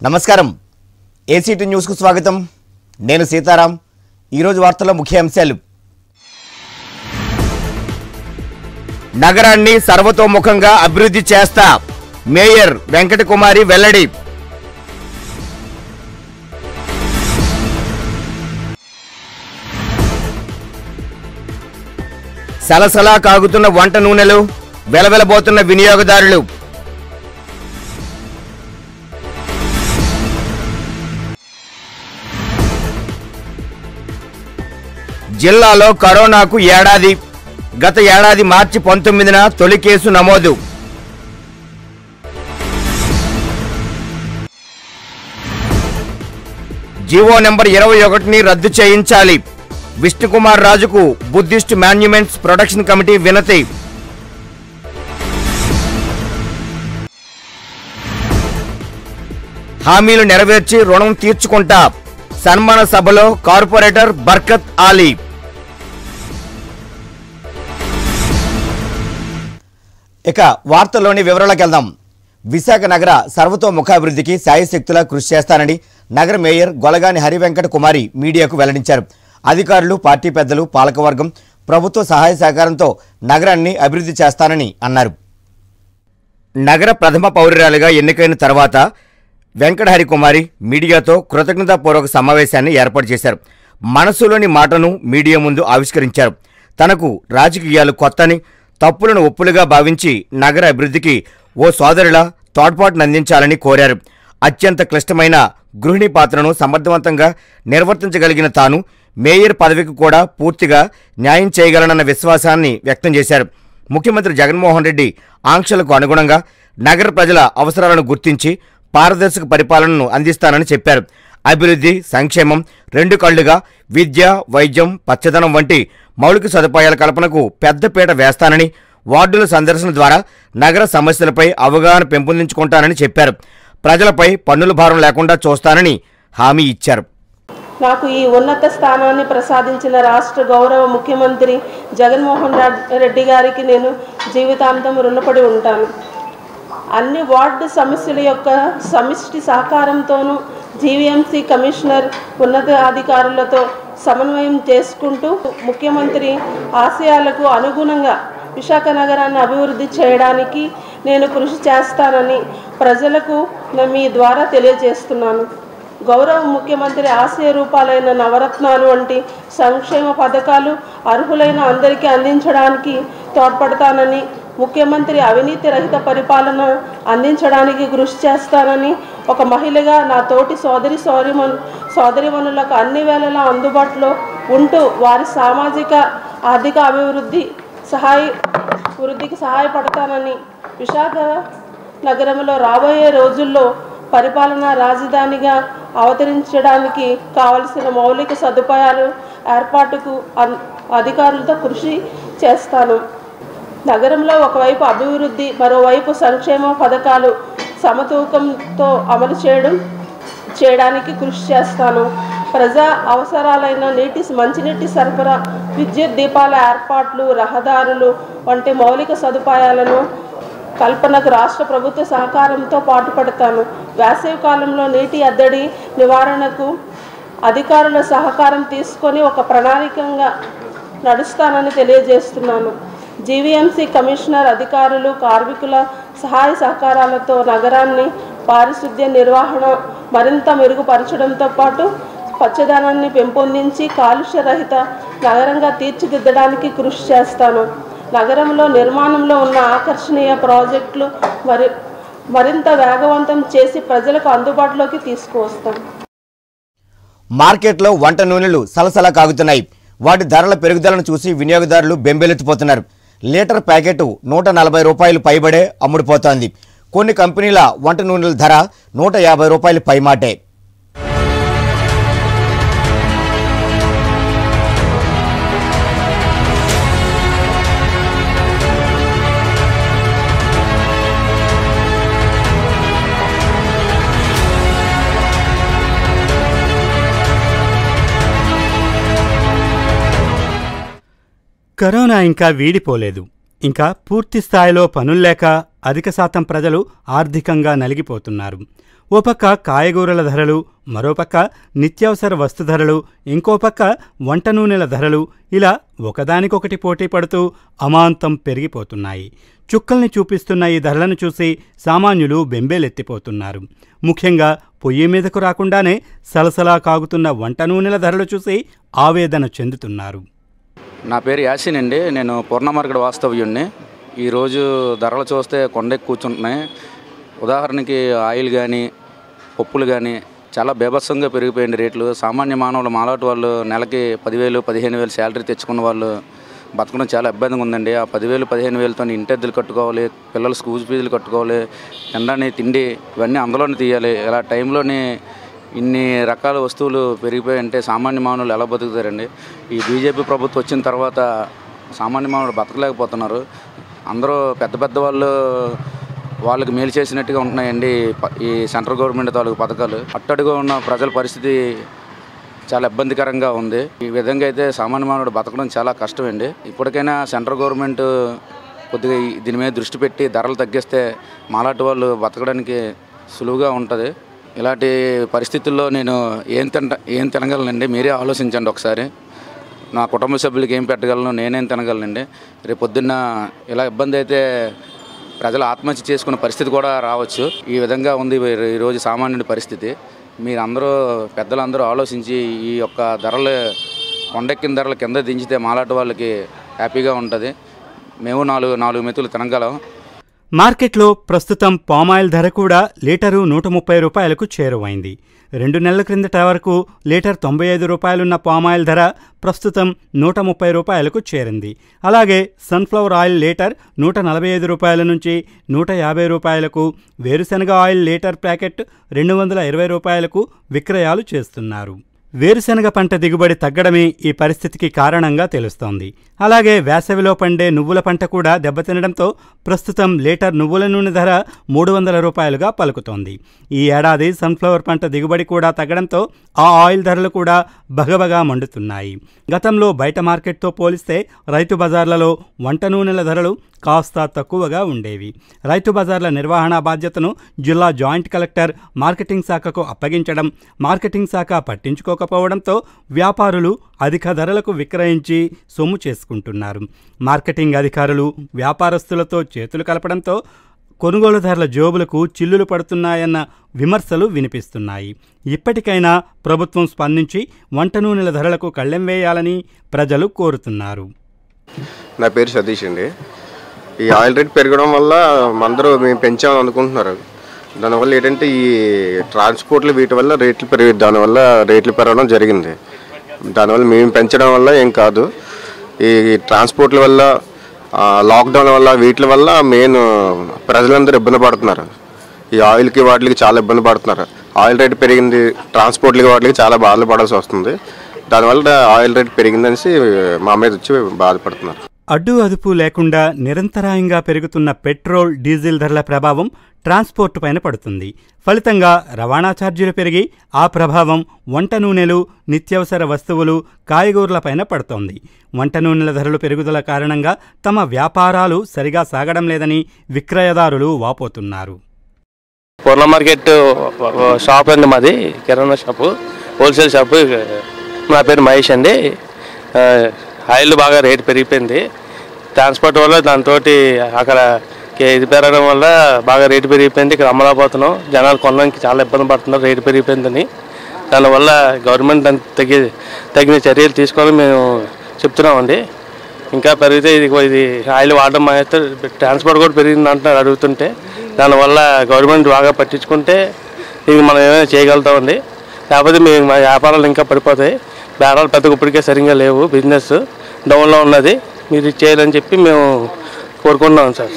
నమస్కారం ఏసీటీ న్యూస్కు స్వాగతం నేను సీతారాం ఈరోజు వార్తల ముఖ్యాంశాలు నగరాన్ని సర్వతోముఖంగా అభివృద్ధి చేస్తా మేయర్ వెంకటకుమారి వెల్లడి సలసలా కాగుతున్న వంట నూనెలు వెలవెలబోతున్న వినియోగదారులు జిల్లాలో కరోనాకు ఏడాది గత ఏడాది మార్చి పంతొమ్మిదిన తొలి కేసు నమోదు జీవో నెంబర్ ఇరవై ఒకటిని రద్దు చేయించాలి విష్ణుకుమార్ రాజుకు బుద్ధిస్ట్ మాన్యుమెంట్స్ ప్రొడక్షన్ కమిటీ వినతి హామీలు నెరవేర్చి రుణం తీర్చుకుంటా సన్మాన సభలో కార్పొరేటర్ బర్కత్ ఆలీ ఇక వార్తల్లోని వివరాలకు వెళ్దాం విశాఖ నగర సర్వతోముఖాభివృద్ధికి శాయశక్తులా కృషి చేస్తానని నగర మేయర్ గొలగాని హరివెంకట కుమారి మీడియాకు వెల్లడించారు అధికారులు పార్టీ పెద్దలు పాలకవర్గం ప్రభుత్వ సహాయ సహకారంతో నగరాన్ని అభివృద్ధి చేస్తానని అన్నారు నగర ప్రథమ పౌరురాలుగా ఎన్నికైన తర్వాత వెంకటహరి కుమారి మీడియాతో కృతజ్ఞతాపూర్వక సమావేశాన్ని ఏర్పాటు చేశారు మనసులోని మాటను మీడియా ముందు ఆవిష్కరించారు తనకు రాజకీయాలు కొత్తని తప్పులను ఒప్పులుగా భావించి నగర అభివృద్ధికి ఓ సోదరులా తోడ్పాటునందించాలని కోరారు అత్యంత క్లిష్టమైన గృహిణి పాత్రను సమర్థవంతంగా నిర్వర్తించగలిగిన తాను మేయర్ పదవికి కూడా పూర్తిగా న్యాయం చేయగలనన్న విశ్వాసాన్ని వ్యక్తం చేశారు ముఖ్యమంత్రి జగన్మోహన్ రెడ్డి ఆంక్షలకు అనుగుణంగా నగర ప్రజల అవసరాలను గుర్తించి పారదర్శక పరిపాలనను అందిస్తానని చెప్పారు అభివృద్ధి సంక్షేమం రెండు కళ్లుగా విద్య వైద్యం పచ్చదనం వంటి మౌలిక సదుపాయాల కల్పనకు పెద్దపీట వేస్తానని వార్డుల సందర్శన ద్వారా నగర సమస్యలపై అవగాహన పెంపొందించుకుంటానని చెప్పారు ప్రజలపై పన్నుల భారం లేకుండా చూస్తానని హామీ ఇచ్చారు నాకు ఈ ఉన్నత స్థానాన్ని ప్రసాదించిన రాష్ట్ర గౌరవ ముఖ్యమంత్రి జగన్మోహన్ రెడ్- రెడ్డి గారికి నేను జీవితాంతం రుణపడి ఉంటాను అన్ని వార్డు సమస్యల యొక్క సమిష్టి సహకారంతోనూ జీవీఎంసీ కమిషనర్ ఉన్నతాధికారులతో సమన్వయం చేసుకుంటూ ముఖ్యమంత్రి ఆశయాలకు అనుగుణంగా విశాఖ నగరాన్ని అభివృద్ధి చేయడానికి నేను కృషి చేస్తానని ప్రజలకు నేను మీ ద్వారా తెలియజేస్తున్నాను గౌరవ ముఖ్యమంత్రి ఆశయ రూపాలైన నవరత్నాలు వంటి సంక్షేమ పథకాలు అర్హులైన అందరికీ అందించడానికి తోడ్పడతానని ముఖ్యమంత్రి అవినీతి రహిత పరిపాలన అందించడానికి కృషి చేస్తానని ఒక మహిళగా నా తోటి సోదరి సోదరిమను సోదరిమనులకు అన్ని వేళలా అందుబాటులో ఉంటూ వారి సామాజిక ఆర్థిక అభివృద్ధి సహాయ వృద్ధికి సహాయపడతానని విశాఖ నగరంలో రాబోయే రోజుల్లో పరిపాలనా రాజధానిగా అవతరించడానికి కావలసిన మౌలిక సదుపాయాలు ఏర్పాటుకు అన్- అధికారులతో కృషి చేస్తాను నగరంలో ఒకవైపు అభివృద్ధి మరోవైపు సంక్షేమ పథకాలు సమతూకంతో అమలు చేయడం చేయడానికి కృషి చేస్తాను ప్రజా అవసరాలైన నీటి మంచినీటి సరఫరా విద్యుత్ దీపాల ఏర్పాట్లు రహదారులు వంటి మౌలిక సదుపాయాలను కల్పనకు రాష్ట్ర ప్రభుత్వ సహకారంతో పాటుపడతాను వేసవి కాలంలో నీటి ఎద్దడి నివారణకు అధికారుల సహకారం తీసుకొని ఒక ప్రణాళికంగా నడుస్తానని తెలియజేస్తున్నాను జీవీఎంసీ కమిషనర్ అధికారులు కార్మికుల సహాయ సహకారాలతో నగరాన్ని పారిశుద్ధ్య నిర్వహణ మరింత మెరుగుపరచడంతో పాటు పచ్చదనాన్ని పెంపొందించి కాలుష్య రహిత నగరంగా తీర్చిదిద్దడానికి కృషి చేస్తాను నగరంలో నిర్మాణంలో ఉన్న ఆకర్షణీయ ప్రాజెక్టులు మరి మరింత వేగవంతం చేసి ప్రజలకు అందుబాటులోకి తీసుకువస్తాను మార్కెట్లో వంట నూనెలు సలసలా కాగుతున్నాయి వాటి ధరల పెరుగుదలను చూసి వినియోగదారులు బెంబేలెత్తిపోతున్నారు లీటర్ ప్యాకెట్ నూట నలభై రూపాయలు పైబడే అమ్ముడుపోతోంది కొన్ని కంపెనీల వంట నూనెల ధర నూట యాభై రూపాయలు పైమాటే కరోనా ఇంకా వీడిపోలేదు ఇంకా పూర్తి స్థాయిలో పనుల్లేక అధిక శాతం ప్రజలు ఆర్థికంగా నలిగిపోతున్నారు ఓ పక్క కాయగూరల ధరలు మరోపక్క నిత్యావసర వస్తు ధరలు ఇంకో పక్క వంట నూనెల ధరలు ఇలా ఒకదానికొకటి పోటీ పడుతూ అమాంతం పెరిగిపోతున్నాయి చుక్కల్ని చూపిస్తున్న ఈ ధరలను చూసి సామాన్యులు బెంబేలెత్తిపోతున్నారు ముఖ్యంగా పొయ్యి మీదకు రాకుండానే సలసలా కాగుతున్న వంట నూనెల ధరలు చూసి ఆవేదన చెందుతున్నారు నా పేరు యాసిన్ అండి నేను పూర్ణమార్గడ వాస్తవ్యుణ్ణి ఈరోజు ధరలు చూస్తే కొండెక్కి కూర్చుంటున్నాయి ఉదాహరణకి ఆయిల్ కానీ పప్పులు కానీ చాలా బేభత్సంగా పెరిగిపోయింది రేట్లు సామాన్య మానవులు మాలాటి వాళ్ళు నెలకి పదివేలు పదిహేను వేలు శాలరీ తెచ్చుకున్న వాళ్ళు బతకడం చాలా ఇబ్బందిగా ఉందండి ఆ పదివేలు పదిహేను వేలతో ఇంటెద్దలు కట్టుకోవాలి పిల్లల స్కూల్ ఫీజులు కట్టుకోవాలి తినడానికి తిండి ఇవన్నీ అందులోనే తీయాలి ఇలా టైంలోనే ఇన్ని రకాల వస్తువులు పెరిగిపోయి అంటే సామాన్య మానవులు ఎలా బతుకుతారండి ఈ బీజేపీ ప్రభుత్వం వచ్చిన తర్వాత సామాన్య మానవులు బతకలేకపోతున్నారు అందరూ పెద్ద పెద్ద వాళ్ళు వాళ్ళకి మేలు చేసినట్టుగా ఉంటున్నాయండి ఈ ప- ఈ సెంట్రల్ గవర్నమెంట్ తాలూకు పథకాలు అట్టడుగా ఉన్న ప్రజల పరిస్థితి చాలా ఇబ్బందికరంగా ఉంది ఈ విధంగా అయితే సామాన్య మానవుడు బతకడం చాలా కష్టమండి ఇప్పటికైనా సెంట్రల్ గవర్నమెంట్ కొద్దిగా ఈ- దీని మీద దృష్టి పెట్టి ధరలు తగ్గిస్తే మాలాంటి వాళ్ళు బతకడానికి సులువుగా ఉంటుంది ఇలాంటి పరిస్థితుల్లో నేను ఏం తింట ఏం తినగలనండి మీరే ఆలోచించండి ఒకసారి నా కుటుంబ సభ్యులకి ఏం పెట్టగలను నేనేం తినగలనండి రేపు పొద్దున్న ఇలా ఇబ్బంది అయితే ప్రజలు ఆత్మహత్య చేసుకునే పరిస్థితి కూడా రావచ్చు ఈ విధంగా ఉంది ఈ- ఈరోజు సామాన్యుడి పరిస్థితి మీరందరూ పెద్దలందరూ ఆలోచించి ఈ యొక్క ధరలు కొండెక్కిన ధరలు కింద దించితే మాలాంటి వాళ్ళకి హ్యాపీగా ఉంటుంది మేము నాలుగు నాలుగు మెతులు తినగలం మార్కెట్లో ప్రస్తుతం పామాయిల్ ధర కూడా లీటరు నూట ముప్పై రూపాయలకు చేరువైంది రెండు నెలల క్రిందట వరకు లీటర్ తొంభై ఐదు రూపాయలున్న పామాయిల్ ధర ప్రస్తుతం నూట ముప్పై రూపాయలకు చేరింది అలాగే సన్ఫ్లవర్ ఆయిల్ లీటర్ నూట నలభై ఐదు రూపాయల నుంచి నూట యాభై రూపాయలకు వేరుశనగ ఆయిల్ లీటర్ ప్యాకెట్ రెండు వందల ఇరవై రూపాయలకు విక్రయాలు చేస్తున్నారు వేరుశనగ పంట దిగుబడి తగ్గడమే ఈ పరిస్థితికి కారణంగా తెలుస్తోంది అలాగే వేసవిలో పండే నువ్వుల పంట కూడా దెబ్బతినడంతో ప్రస్తుతం లీటర్ నువ్వుల నూనె ధర మూడు వందల రూపాయలుగా పలుకుతోంది ఈ ఏడాది సన్ఫ్లవర్ పంట దిగుబడి కూడా తగ్గడంతో ఆ ఆయిల్ ధరలు కూడా బగబగా మండుతున్నాయి గతంలో బయట మార్కెట్తో పోలిస్తే రైతు బజార్లలో వంట నూనెల ధరలు కాస్త తక్కువగా ఉండేవి రైతు బజార్ల నిర్వహణ బాధ్యతను జిల్లా జాయింట్ కలెక్టర్ మార్కెటింగ్ శాఖకు అప్పగించడం మార్కెటింగ్ శాఖ పట్టించుకోకపోవడంతో వ్యాపారులు అధిక ధరలకు విక్రయించి సొమ్ము చేసుకుంటున్నారు మార్కెటింగ్ అధికారులు వ్యాపారస్తులతో చేతులు కలపడంతో కొనుగోలుదారుల జోబులకు చిల్లులు పడుతున్నాయన్న విమర్శలు వినిపిస్తున్నాయి ఇప్పటికైనా ప్రభుత్వం స్పందించి వంట నూనెల ధరలకు కళ్ళెం వేయాలని ప్రజలు కోరుతున్నారు నా పేరు సతీష్ అండి ఈ ఆయిల్ రేట్ పెరగడం వల్ల అందరూ మేము పెంచామని అనుకుంటున్నారు దానివల్ల ఏంటంటే ఈ ట్రాన్స్పోర్ట్లు వీటి వల్ల రేట్లు పెరిగి దానివల్ల రేట్లు పెరగడం జరిగింది దానివల్ల మేము పెంచడం వల్ల ఏం కాదు ఈ ట్రాన్స్పోర్ట్ల వల్ల ఆ, లాక్డౌన్ వల్ల వీటి వల్ల మెయిన్ ప్రజలందరూ ఇబ్బంది పడుతున్నారు ఈ ఆయిల్కి వాటికి చాలా ఇబ్బంది పడుతున్నారు ఆయిల్ రేట్ పెరిగింది ట్రాన్స్పోర్ట్లకి వాటికి చాలా బాధలు పడాల్సి వస్తుంది దానివల్ల ఆయిల్ రేట్ పెరిగిందనేసి మా మీద వచ్చి బాధపడుతున్నారు అడ్డు అదుపు లేకుండా నిరంతరాయంగా పెరుగుతున్న పెట్రోల్ డీజిల్ ధరల ప్రభావం ట్రాన్స్పోర్ట్ పైన పడుతుంది ఫలితంగా రవాణా ఛార్జీలు పెరిగి ఆ ప్రభావం వంట నూనెలు నిత్యావసర వస్తువులు కాయగూరలపైన పడుతోంది వంట నూనెల ధరలు పెరుగుదల కారణంగా తమ వ్యాపారాలు సరిగా సాగడం లేదని విక్రయదారులు వాపోతున్నారు పూర్ణ మార్కెట్ షాప్ అండి మాది కిరాణా షాపు హోల్సేల్ షాపు నా పేరు మహేష్ అండి ఆ, ఆయిల్ బాగా రేట్ పెరిగిపోయింది ట్రాన్స్పోర్ట్ వల్ల దాంతో అక్కడ కే- ఇది పెరగడం వల్ల బాగా రేటు పెరిగిపోయింది ఇక్కడ అమలాపోతున్నాం జనాలు కొనడానికి చాలా ఇబ్బంది పడుతున్నారు రేటు పెరిగిపోయిందని దానివల్ల గవర్నమెంట్ దానికి తగి తగిన చర్యలు తీసుకోవాలని మేము చెప్తున్నామండి ఇంకా పెరిగితే ఇది ఇది ఆయిల్ వాడడం మానేస్తే ట్రాన్స్పోర్ట్ కూడా పెరిగింది అంటున్నారు అడుగుతుంటే దానివల్ల గవర్నమెంట్ బాగా పట్టించుకుంటే ఇది మనం ఏమైనా చేయగలుగుతామండి లేకపోతే మేము మా వ్యాపారాలు ఇంకా పడిపోతాయి బేరాలు పెద్దగా ఇప్పటికే సరిగ్గా లేవు బిజినెస్ డౌన్లో ఉన్నది మీరు ఇది చేయాలని చెప్పి మేము కోరుకుంటున్నాం సార్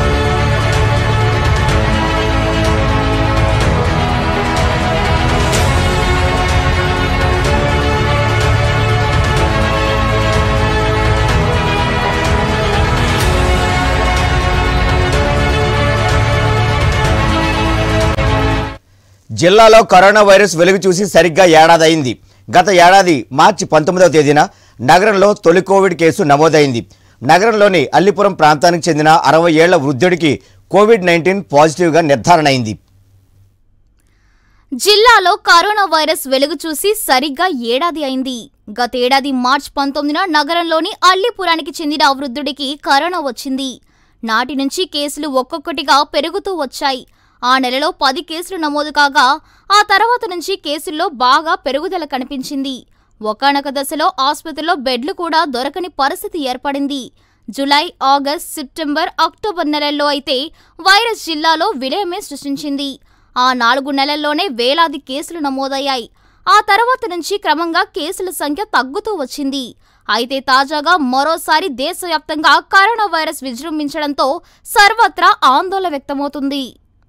జిల్లాలో కరోనా వైరస్ వెలుగు చూసి సరిగ్గా ఏడాది అయింది గత ఏడాది మార్చి పంతొమ్మిదవ తేదీన నగరంలో తొలి కోవిడ్ కేసు నమోదైంది నగరంలోని అల్లిపురం ప్రాంతానికి చెందిన అరవై ఏళ్ల వృద్ధుడికి కోవిడ్ నైన్టీన్ పాజిటివ్గా నిర్ధారణ అయింది జిల్లాలో కరోనా వైరస్ వెలుగు చూసి సరిగ్గా ఏడాది అయింది గతేడాది మార్చి పంతొమ్మిదిన నగరంలోని అల్లిపురానికి చెందిన వృద్ధుడికి కరోనా వచ్చింది నాటి నుంచి కేసులు ఒక్కొక్కటిగా పెరుగుతూ వచ్చాయి ఆ నెలలో పది కేసులు నమోదు కాగా ఆ తర్వాత నుంచి కేసుల్లో బాగా పెరుగుదల కనిపించింది ఒకానొక దశలో ఆసుపత్రిలో బెడ్లు కూడా దొరకని పరిస్థితి ఏర్పడింది జులై ఆగస్ట్ సెప్టెంబర్ అక్టోబర్ నెలల్లో అయితే వైరస్ జిల్లాలో విలయమే సృష్టించింది ఆ నాలుగు నెలల్లోనే వేలాది కేసులు నమోదయ్యాయి ఆ తర్వాత నుంచి క్రమంగా కేసుల సంఖ్య తగ్గుతూ వచ్చింది అయితే తాజాగా మరోసారి దేశవ్యాప్తంగా కరోనా వైరస్ విజృంభించడంతో సర్వత్రా ఆందోళన వ్యక్తమవుతుంది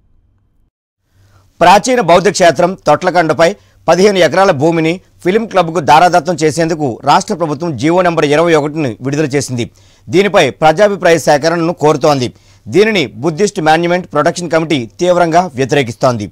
ప్రాచీన బౌద్ధ క్షేత్రం తొట్లకండపై పదిహేను ఎకరాల భూమిని ఫిలిం క్లబ్కు దారాదత్తం చేసేందుకు రాష్ట్ర ప్రభుత్వం జీవో నెంబర్ ఇరవై ఒకటిని విడుదల చేసింది దీనిపై ప్రజాభిప్రాయ సేకరణను కోరుతోంది దీనిని బుద్ధిస్ట్ మాన్యుమెంట్ ప్రొటెక్షన్ కమిటీ తీవ్రంగా వ్యతిరేకిస్తోంది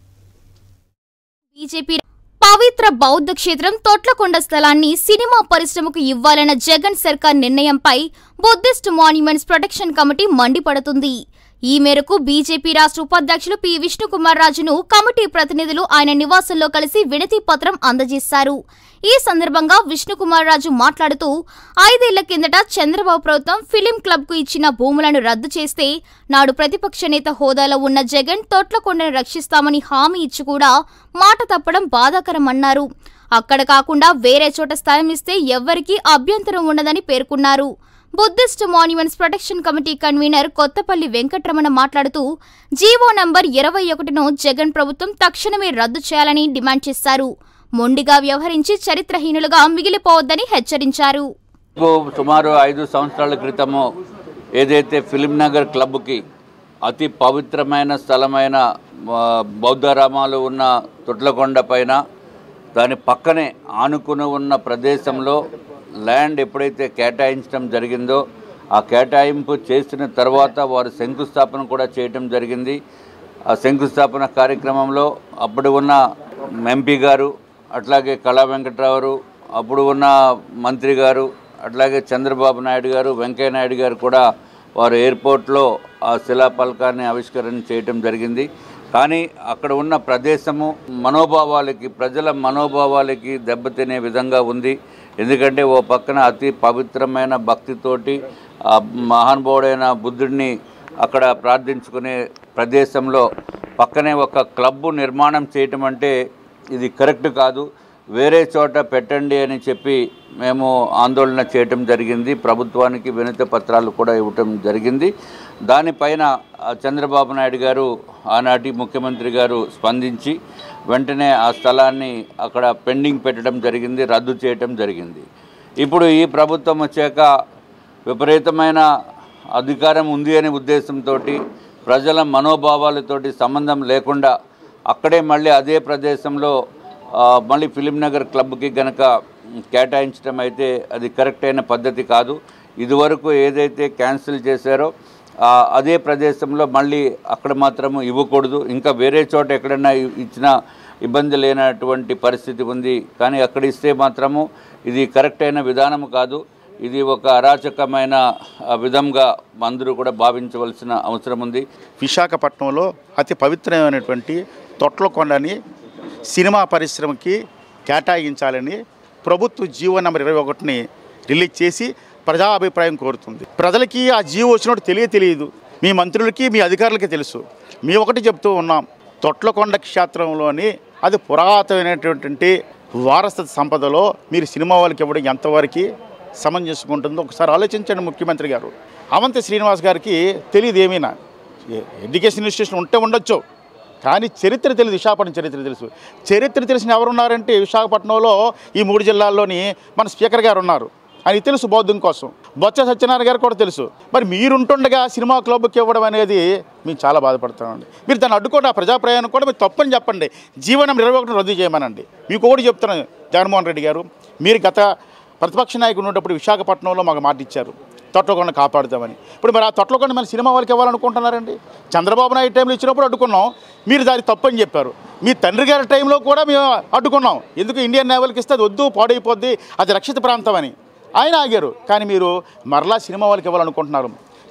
బీజేపీ పవిత్ర బౌద్ధ క్షేత్రం తొట్లకొండ స్థలాన్ని సినిమా పరిశ్రమకు ఇవ్వాలన్న జగన్ సర్కార్ నిర్ణయంపై బుద్ధిస్ట్ మాన్యుమెంట్స్ ప్రొటెక్షన్ కమిటీ మండిపడుతుంది ఈ మేరకు బీజేపీ రాష్ట్ర ఉపాధ్యక్షులు పి విష్ణుకుమార్ రాజును కమిటీ ప్రతినిధులు ఆయన నివాసంలో కలిసి వినతి పత్రం అందజేశారు ఈ సందర్భంగా విష్ణుకుమార్ రాజు మాట్లాడుతూ ఐదేళ్ల కిందట చంద్రబాబు ప్రభుత్వం ఫిలిం క్లబ్ కు ఇచ్చిన భూములను రద్దు చేస్తే నాడు ప్రతిపక్ష నేత హోదాలో ఉన్న జగన్ తోట్లకొండను రక్షిస్తామని హామీ ఇచ్చి కూడా మాట తప్పడం బాధాకరమన్నారు అక్కడ కాకుండా వేరే చోట స్థలం ఇస్తే ఎవ్వరికీ అభ్యంతరం ఉండదని పేర్కొన్నారు Buddhist monuments protection committee convener Kothapalli Venkatramana మాట్లాడుతూ జీవో నంబర్ ఇరవై ఒకటిను జగన్ ప్రభుత్వం తక్షణమే రద్దు చేయాలని డిమాండ్ చేశారు మొండిగా వ్యవహరించి చరిత్రహీనులుగా మిగిలిపోవద్దని హెచ్చరించారు ఓ సుమారు ఐదు సంవత్సరాల క్రితము ఏదైతే ఫిలిం నగర్ క్లబ్కి అతి పవిత్రమైన స్థలమైన ఆ, బౌద్ధరామాలు ఉన్న తొట్లకొండ పైన దాని పక్కనే ఆనుకుని ఉన్న ప్రదేశంలో ల్యాండ్ ఎప్పుడైతే కేటాయించడం జరిగిందో ఆ కేటాయింపు చేసిన తర్వాత వారు శంకుస్థాపన కూడా చేయటం జరిగింది ఆ శంకుస్థాపన కార్యక్రమంలో అప్పుడు ఉన్న ఎంపీ గారు అట్లాగే కళా వెంకట్రావు అప్పుడు ఉన్న మంత్రి గారు అట్లాగే చంద్రబాబు నాయుడు గారు వెంకయ్య నాయుడు గారు కూడా వారు ఎయిర్పోర్ట్లో ఆ శిలాఫలకాన్ని ఆవిష్కరణ చేయటం జరిగింది కానీ అక్కడ ఉన్న ప్రదేశము మనోభావాలకి ప్రజల మనోభావాలకి దెబ్బతినే విధంగా ఉంది ఎందుకంటే ఓ పక్కన అతి పవిత్రమైన భక్తితోటి ఆ మహానుభావుడైన బుద్ధుడిని అక్కడ ప్రార్థించుకునే ప్రదేశంలో పక్కనే ఒక క్లబ్బు నిర్మాణం చేయటం అంటే ఇది కరెక్ట్ కాదు వేరే చోట పెట్టండి అని చెప్పి మేము ఆందోళన చేయటం జరిగింది ప్రభుత్వానికి వినతి పత్రాలు కూడా ఇవ్వటం జరిగింది దానిపైన ఆ చంద్రబాబు నాయుడు గారు ఆనాటి ముఖ్యమంత్రి గారు స్పందించి వెంటనే ఆ స్థలాన్ని అక్కడ పెండింగ్ పెట్టడం జరిగింది రద్దు చేయటం జరిగింది ఇప్పుడు ఈ ప్రభుత్వం వచ్చాక విపరీతమైన అధికారం ఉంది అనే ఉద్దేశంతో ప్రజల మనోభావాలతోటి సంబంధం లేకుండా అక్కడే మళ్ళీ అదే ప్రదేశంలో ఆ, మళ్ళీ ఫిలిం నగర్ క్లబ్కి గనక కేటాయించడం అయితే అది కరెక్ట్ అయిన పద్ధతి కాదు ఇదివరకు ఏదైతే క్యాన్సిల్ చేశారో ఆ, అదే ప్రదేశంలో మళ్ళీ అక్కడ మాత్రము ఇవ్వకూడదు ఇంకా వేరే చోట ఎక్కడైనా ఇ- ఇచ్చినా ఇబ్బంది లేనటువంటి పరిస్థితి ఉంది కానీ అక్కడ ఇస్తే మాత్రము ఇది కరెక్ట్ అయిన విధానం కాదు ఇది ఒక అరాచకమైన ఆ, విధంగా అందరూ కూడా భావించవలసిన అవసరం ఉంది విశాఖపట్నంలో అతి పవిత్రమైనటువంటి తొట్లకొండని సినిమా పరిశ్రమకి కేటాయించాలని ప్రభుత్వ జీవో నెంబర్ ఇరవై ఒకటిని రిలీజ్ చేసి ప్రజా అభిప్రాయం కోరుతుంది ప్రజలకి ఆ జీవో వచ్చినట్టు తెలియ తెలియదు మీ మంత్రులకి మీ అధికారులకి తెలుసు మేము ఒకటి చెప్తూ ఉన్నాం తొట్లకొండ క్షేత్రంలోని అది పురాతనమైనటువంటి వారసత్వ సంపదలో మీరు సినిమా వాళ్ళకి ఇవ్వడం ఎంతవరకు సమంజసుకుంటుందో ఒకసారి ఆలోచించండి ముఖ్యమంత్రి గారు అవంతి శ్రీనివాస్ గారికి తెలియదు ఏమైనా ఏ- ఎడ్యుకేషన్ ఇన్స్టిట్యూషన్ ఉంటే ఉండొచ్చు కానీ చరిత్ర తెలియదు విశాఖపట్నం చరిత్ర తెలుసు చరిత్ర తెలిసిన ఎవరున్నారంటే విశాఖపట్నంలో ఈ మూడు జిల్లాల్లోని మన స్పీకర్ గారు ఉన్నారు ఆయన తెలుసు బౌద్ధం కోసం బొత్స సత్యనారాయణ గారు కూడా తెలుసు మరి మీరుంటుండగా సినిమా క్లబ్కి ఇవ్వడం అనేది మేము చాలా బాధపడుతున్నామండి మీరు దాన్ని అడ్డుకోండి ఆ ప్రజా ప్రయాణం కూడా మీరు తప్పని చెప్పండి జీవనం ఇరవై ఒకటి రద్దు చేయమనండి మీకు ఒకటి చెప్తున్నాను జగన్మోహన్ రెడ్డి గారు మీరు గత ప్రతిపక్ష నాయకుడు ఉన్నప్పుడు విశాఖపట్నంలో మాకు మాట ఇచ్చారు తొట్లకొండ కాపాడుతామని ఇప్పుడు మరి ఆ తొట్లకొండ మన సినిమా వాళ్ళకి ఇవ్వాలనుకుంటున్నారండి చంద్రబాబు నాయుడు టైంలో ఇచ్చినప్పుడు అడ్డుకున్నాం మీరు దాన్ని తప్పని చెప్పారు మీ తండ్రి గారి టైంలో కూడా మేము అడ్డుకున్నాం ఎందుకు ఇండియన్ నేవల్కి ఇస్తే అది వద్దు పాడైపోద్ది అది రక్షిత ప్రాంతం అని ఆయన ఆగారు కానీ మీరు మరలా సినిమా వాళ్ళకి ఇవ్వాలనుకుంటున్నారు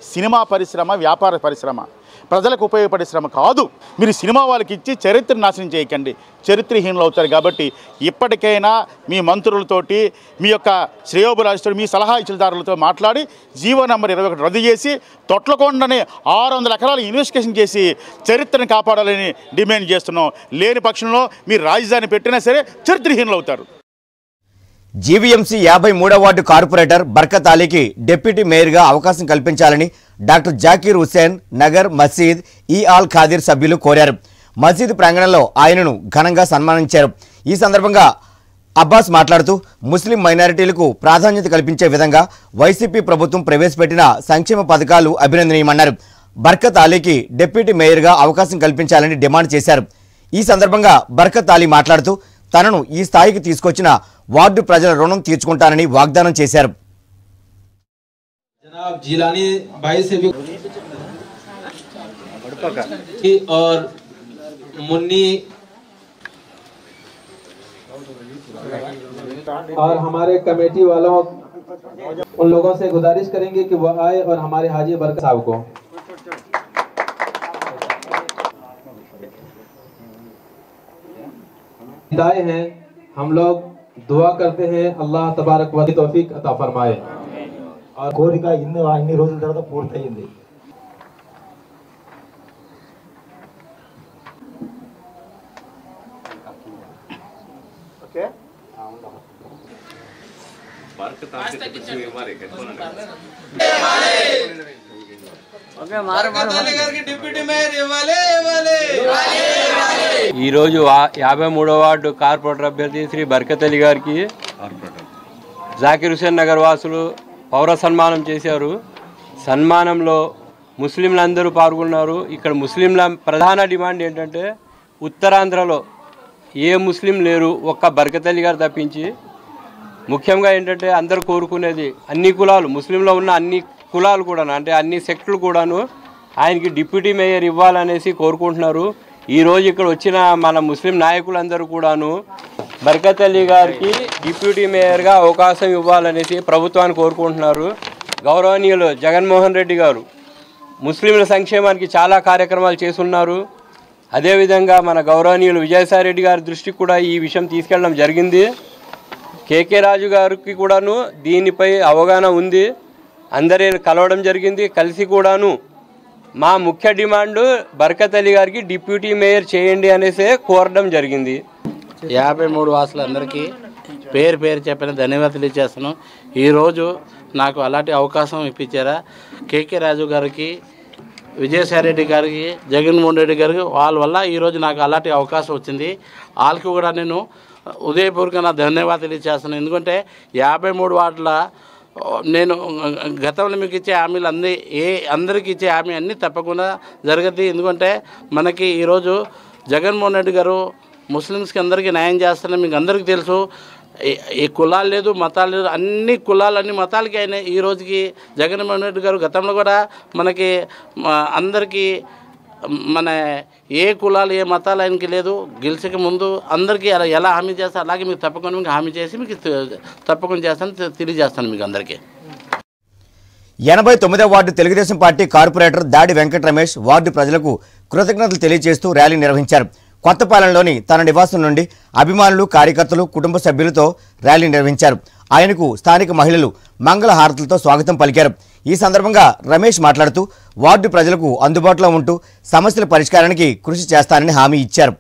సినిమా పరిశ్రమ వ్యాపార పరిశ్రమ ప్రజలకు ఉపయోగపడే శ్రమ కాదు మీరు సినిమా వాళ్ళకి ఇచ్చి చరిత్ర నాశనం చేయకండి చరిత్రహీనులు అవుతారు కాబట్టి ఇప్పటికైనా మీ మంత్రులతోటి మీ యొక్క శ్రేయోభిలాషులతో మీ సలహా ఇచ్చేదారులతో మాట్లాడి జీవో నంబర్ ఇరవై ఒకటి రద్దు చేసి తొట్లకొండని ఆరు వందల ఎకరాలు ఇన్వెస్టిగేషన్ చేసి చరిత్రను కాపాడాలని డిమాండ్ చేస్తున్నాం లేని పక్షంలో మీరు రాజధాని పెట్టినా సరే చరిత్రహీనులు అవుతారు జీవీఎంసీ యాభై మూడో వార్డు కార్పొరేటర్ బర్కత్ అలీకి డిప్యూటీ మేయర్గా అవకాశం కల్పించాలని డాక్టర్ జాకీర్ హుస్సేన్ నగర్ మసీద్ ఈ ఆల్ ఖాదీర్ సభ్యులు కోరారు మసీద్ ప్రాంగణంలో ఆయనను ఘనంగా సన్మానించారు ఈ సందర్భంగా అబ్బాస్ మాట్లాడుతూ ముస్లిం మైనారిటీలకు ప్రాధాన్యత కల్పించే విధంగా వైసీపీ ప్రభుత్వం ప్రవేశపెట్టిన సంక్షేమ పథకాలు అభినందనీయమన్నారు బర్కత్ అలీకి డిప్యూటీ మేయర్గా అవకాశం కల్పించాలని డిమాండ్ చేశారు ఈ సందర్భంగా బర్కత్ అలీ మాట్లాడుతూ తనను ఈ స్థాయికి తీసుకొచ్చిన వార్డు ప్రజల రుణం తీర్చుకుంటానని వాగ్దానం చేశారు जनाब जिलानी भाई से भी और मुन्नी और हमारे कमेटी वालों उन लोगों से गुजारिश करेंगे कि वह आए और हमारे हाजी बरकत साहब को विदाए हैं हम लोग दुआ करते हैं अल्लाह तबारक व तौफीक अता फरमाए కోరిక ఇన్ని ఇన్ని రోజుల తర్వాత పూర్తయింది ఈరోజు ఆ- యాభై మూడో వార్డు కార్పొరేటర్ అభ్యర్థి శ్రీ బర్కత్ అలీ గారికి జాకిర్ హుసేన్ నగర్ వాసులు పౌర సన్మానం చేశారు సన్మానంలో ముస్లింలందరూ పాల్గొన్నారు ఇక్కడ ముస్లింల ప్రధాన డిమాండ్ ఏంటంటే ఉత్తరాంధ్రలో ఏ ముస్లిం లేరు ఒక్క బర్కత్ అలీ గారు తప్పించి ముఖ్యంగా ఏంటంటే అందరూ కోరుకునేది అన్ని కులాలు ముస్లింలో ఉన్న అన్ని కులాలు కూడా అంటే అన్ని సెక్టులు కూడాను ఆయనకి డిప్యూటీ మేయర్ ఇవ్వాలనేసి కోరుకుంటున్నారు ఈరోజు ఇక్కడ వచ్చిన మన ముస్లిం నాయకులందరూ కూడాను బర్కత్ అలీ గారికి డిప్యూటీ మేయర్గా అవకాశం ఇవ్వాలనేసి ప్రభుత్వాన్ని కోరుకుంటున్నారు గౌరవనీయులు జగన్మోహన్ రెడ్డి గారు ముస్లింల సంక్షేమానికి చాలా కార్యక్రమాలు చేస్తున్నారు అదేవిధంగా మన గౌరవనీయులు విజయసాయి రెడ్డి గారి దృష్టికి కూడా ఈ విషయం తీసుకెళ్ళడం జరిగింది కేకే రాజు గారికి కూడాను దీనిపై అవగాహన ఉంది అందరి కలవడం జరిగింది కలిసి కూడాను మా ముఖ్య డిమాండ్ బర్కత్ అలీ గారికి డిప్యూటీ మేయర్ చేయండి అనేసే కోరడం జరిగింది యాభై మూడు వాసులందరికీ పేరు పేరు చెప్పిన ధన్యవాదాలు ఇచ్చేస్తున్నాం ఈరోజు నాకు అలాంటి అవకాశం ఇప్పించారా కేకే రాజు గారికి విజయసాయి రెడ్డి గారికి జగన్మోహన్ రెడ్డి గారికి వాళ్ళ వల్ల ఈరోజు నాకు అలాంటి అవకాశం వచ్చింది వాళ్ళకి కూడా నేను ఉదయపూర్వక నా ధన్యవాదాలు ఇచ్చేస్తున్నాను ఎందుకంటే యాభై మూడు వార్డుల నేను గతంలో మీకు ఇచ్చే హామీలు అన్ని ఏ అందరికీ ఇచ్చే హామీ అన్నీ తప్పకుండా జరగద్ది ఎందుకంటే మనకి ఈరోజు జగన్మోహన్ రెడ్డి గారు ముస్లిమ్స్కి అందరికీ న్యాయం చేస్తారని మీకు అందరికీ తెలుసు ఈ- ఈ కులాలు లేదు మతాలు లేదు అన్ని కులాలు అన్ని మతాలకి ఆయన ఈ రోజుకి జగన్మోహన్ రెడ్డి గారు గతంలో కూడా మనకి మ, అందరికీ మన ఏ కులాలు ఏ మతాలు ఆయనకి లేదు గెలిచక ముందు అందరికీ అలా ఎలా హామీ చేస్తే అలాగే మీకు తప్పకుండా మీకు హామీ చేసి మీకు తె- తప్పకుండా చేస్తాను తె- తెలియజేస్తాను మీకు అందరికీ ఎనభై తొమ్మిదవ వార్డు తెలుగుదేశం పార్టీ కార్పొరేటర్ దాడి వెంకట రమేష్ వార్డు ప్రజలకు కృతజ్ఞతలు తెలియజేస్తూ ర్యాలీ నిర్వహించారు కొత్తపాలెంలోని తన నివాసం నుండి అభిమానులు కార్యకర్తలు కుటుంబ సభ్యులతో ర్యాలీ నిర్వహించారు ఆయనకు స్థానిక మహిళలు మంగళ హారతులతో స్వాగతం పలికారు ఈ సందర్భంగా రమేష్ మాట్లాడుతూ వార్డు ప్రజలకు అందుబాటులో ఉంటూ సమస్యల పరిష్కారానికి కృషి చేస్తానని హామీ ఇచ్చారు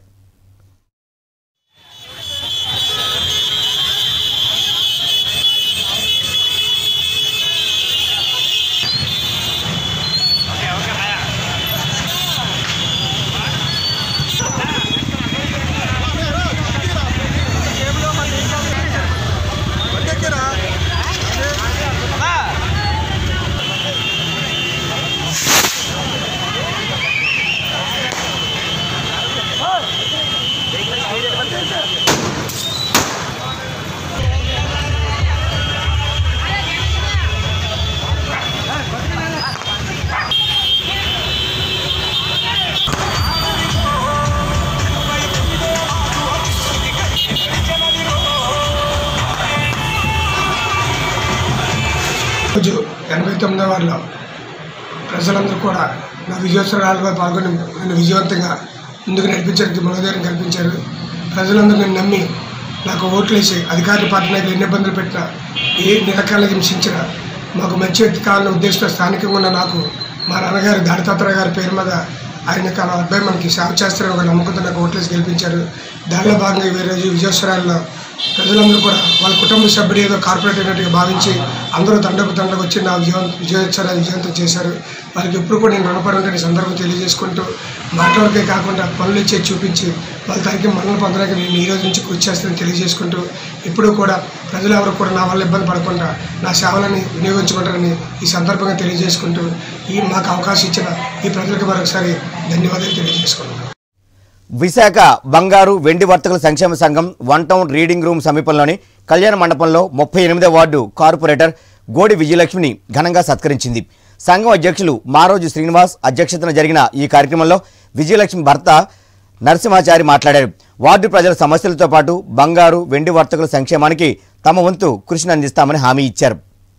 రోజు ఎనభై తొమ్మిదవ వారిలో ప్రజలందరూ కూడా నా విజయోత్సవాలలో పాల్గొని నన్ను విజయవంతంగా ముందుకు నడిపించడానికి మనోధైర్యం కల్పించారు ప్రజలందరూ నన్ను నమ్మి నాకు ఓట్లు వేసి అధికారుల పార్టీ నాయకులు ఎన్ని ఇబ్బందులు పెట్టినా ఏ నిరకాల హింసించినా మాకు మంచి వ్యక్తి కావాలన్న ఉద్దేశంతో స్థానికంగా ఉన్న నాకు మా నాన్నగారు దాడితాతరావు గారి పేరు మీద ఆయన యొక్క అబ్బాయి మనకి సేవ చేస్తారని ఒక నమ్మకంతో నాకు ఓట్లేసి గెలిపించారు దానిలో భాగంగా ఈ రోజు విజయోత్సవాల్లో ప్రజలందరూ కూడా వాళ్ళ కుటుంబ సభ్యుడు ఏదో కార్పొరేట్ అయినట్టుగా భావించి అందరూ దండకు దండకు వచ్చి నా విజయం విజయోత్సవాన్ని విజయవంతం చేశారు వాళ్ళకి ఎప్పుడు కూడా నేను రుణపడి ఉంటే ఈ సందర్భం తెలియజేసుకుంటూ మాటలకే కాకుండా పనులు ఇచ్చే చూపించి వాళ్ళ తనకి మనల్ని పొందడానికి నేను ఈ రోజు నుంచి కృషి చేస్తానని తెలియజేసుకుంటూ ఇప్పుడు కూడా ప్రజలు ఎవరు కూడా నా వల్ల ఇబ్బంది పడకుండా నా సేవలని వినియోగించుకుంటారని ఈ సందర్భంగా తెలియజేసుకుంటూ ఈ మాకు అవకాశం ఇచ్చిన ఈ ప్రజలకు మరొకసారి ధన్యవాదాలు తెలియజేసుకుంటున్నాను విశాఖ బంగారు వెండి వర్తకుల సంక్షేమ సంఘం వన్ టౌన్ రీడింగ్ రూమ్ సమీపంలోని కళ్యాణ మండపంలో ముప్పై ఎనిమిదో వార్డు కార్పొరేటర్ గోడి విజయలక్ష్మిని ఘనంగా సత్కరించింది సంఘం అధ్యక్షులు మారోజు శ్రీనివాస్ అధ్యక్షతన జరిగిన ఈ కార్యక్రమంలో విజయలక్ష్మి భర్త నరసింహాచారి మాట్లాడారు వార్డు ప్రజల సమస్యలతో పాటు బంగారు వెండి వర్తకుల సంక్షేమానికి తమ వంతు కృషిని అందిస్తామని హామీ ఇచ్చారు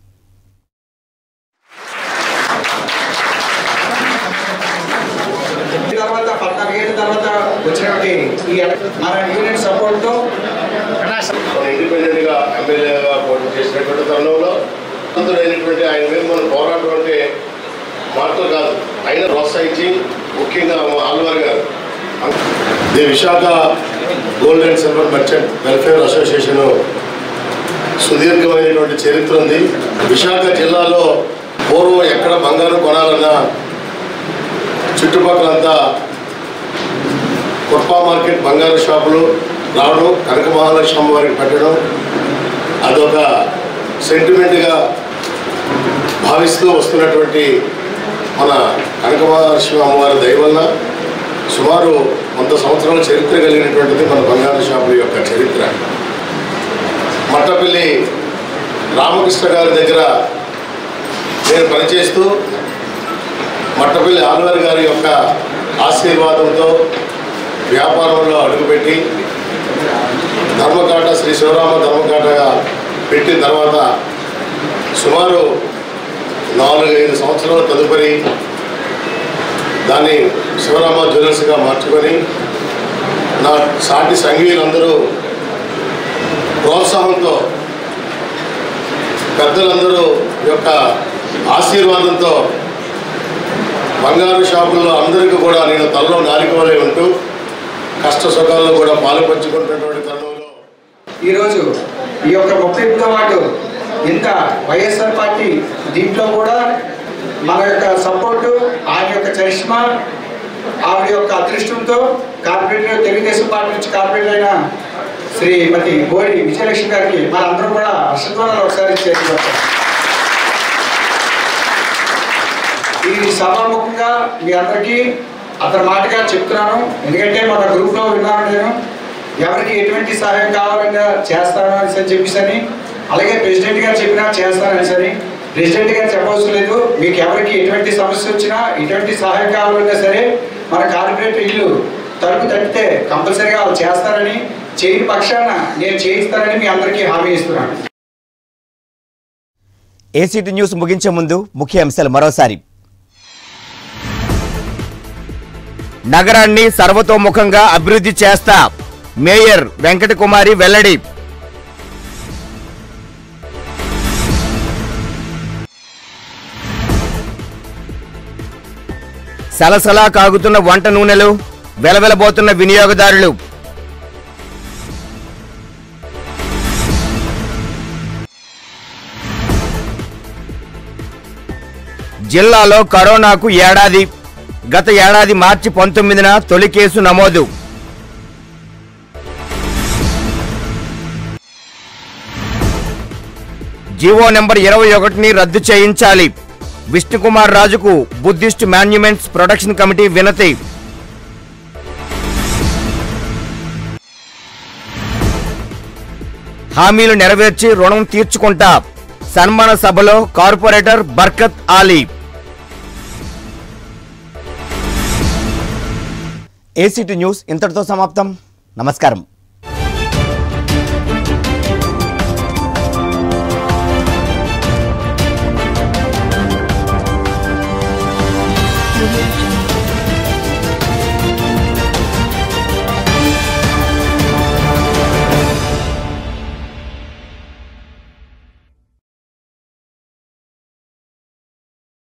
తర్వాత పద్నాలుగు ఏళ్ళ తర్వాత వచ్చినటువంటి ఈ మన యూనియన్ సపోర్ట్తో ఇండిపెండెంట్ గా ఎమ్మెల్యేగా పోటీ చేసినటువంటి తరుణంలో అయినటువంటి ఆయన మీద మనం పోరాటం అంటే మాటలు కాదు ఆయన ప్రోత్సహించి ముఖ్యంగా మా Alwar garu the Visakha gold and silver merchant welfare association సుదీర్ఘమైనటువంటి చరిత్ర ఉంది విశాఖ జిల్లాలో పూర్వం ఎక్కడ బంగారం కొనాలన్నా చుట్టుపక్కలంతా కుప్ప మార్కెట్ బంగారు షాపులు రావడం కనక మహాలక్ష్మి వారికి పెట్టడం అదొక సెంటిమెంట్గా భావిస్తూ వస్తున్నటువంటి మన కనక మహాలక్ష్మి అమ్మవారి దయ వలన సుమారు వంద సంవత్సరాల చరిత్ర కలిగినటువంటిది మన బంగారు షాపుల యొక్క చరిత్ర మట్టపల్లి రామకృష్ణ గారి దగ్గర నేను పనిచేస్తూ మట్టపల్లి ఆల్వారి గారి యొక్క ఆశీర్వాదంతో వ్యాపారంలో అడుగుపెట్టి ధర్మకాట శ్రీ శివరామ ధర్మకాటగా పెట్టిన తర్వాత సుమారు నాలుగైదు సంవత్సరాల తదుపరి దాన్ని శివరామ జ్యువెలర్స్గా మార్చుకొని నా సాటి సంఘీయులందరూ ప్రోత్సాహంతో పెద్దలందరూ యొక్క ఆశీర్వాదంతో బంగారు షాపుల్లో అందరికీ కూడా నేను తలలో నాలుకవలే ఉంటూ కష్ట సుఖాల్లో కూడా పాలు పంచుకుంటున్నటువంటి తరుణంలో ఈరోజు ఈ యొక్క ముప్పై ఎనిమిదో వార్డు ఇంత వైఎస్ఆర్ పార్టీ దీంట్లో కూడా మన యొక్క సపోర్టు ఆయన యొక్క చరిష్మా ఆవిడ యొక్క అదృష్టంతో కార్పొరేటర్ తెలుగుదేశం పార్టీ నుంచి కార్పొరేటర్ అయిన శ్రీమతి గోడి విజయలక్ష్మి గారికి మనందరం కూడా హర్షధ్వానాలు ఒకసారి చేసి ఈ సభాముఖంగా మీ అందరికీ అతని మాటగా చెప్తున్నాను ఎందుకంటే మన గ్రూప్లో విన్నాను నేను ఎవరికి ఎటువంటి సహాయం కావాలన్నా చేస్తాను అని చెప్పేసి అని అలాగే ప్రెసిడెంట్ గారు చెప్పినా చేస్తానని సరే ప్రెసిడెంట్ గారు చెప్పవలసిన లేదు మీకు ఎవరికి ఎటువంటి సమస్య వచ్చినా ఎటువంటి సహాయం కావాలన్నా సరే మన కార్పొరేటర్ ఇల్లు తలుపు తట్టితే కంపల్సరీగా వాళ్ళు చేస్తారని చేయని పక్షాన నేను చేయిస్తానని మీ అందరికీ హామీ ఇస్తున్నాను ఏసీటీ న్యూస్ ముగించే ముందు ముఖ్య అంశాలు మరోసారి నగరాన్ని సర్వతోముఖంగా అభివృద్ధి చేస్తా మేయర్ వెంకటకుమారి వెల్లడి సలసలా కాగుతున్న వంట నూనెలు వెలవెలబోతున్న వినియోగదారులు జిల్లాలో కరోనాకు ఏడాది గత ఏడాది మార్చి పంతొమ్మిదిన తొలి కేసు నమోదు జీవో నెంబర్ ఇరవై ఒకటిని రద్దు చేయించాలి విష్ణుకుమార్ రాజుకు బుద్ధిస్ట్ మాన్యుమెంట్స్ ప్రొడక్షన్ కమిటీ వినతి హామీలు నెరవేర్చి రుణం తీర్చుకుంటా సన్మాన సభలో corporator Barkat Ali A C T news ఇంతటితో సమాప్తం నమస్కారం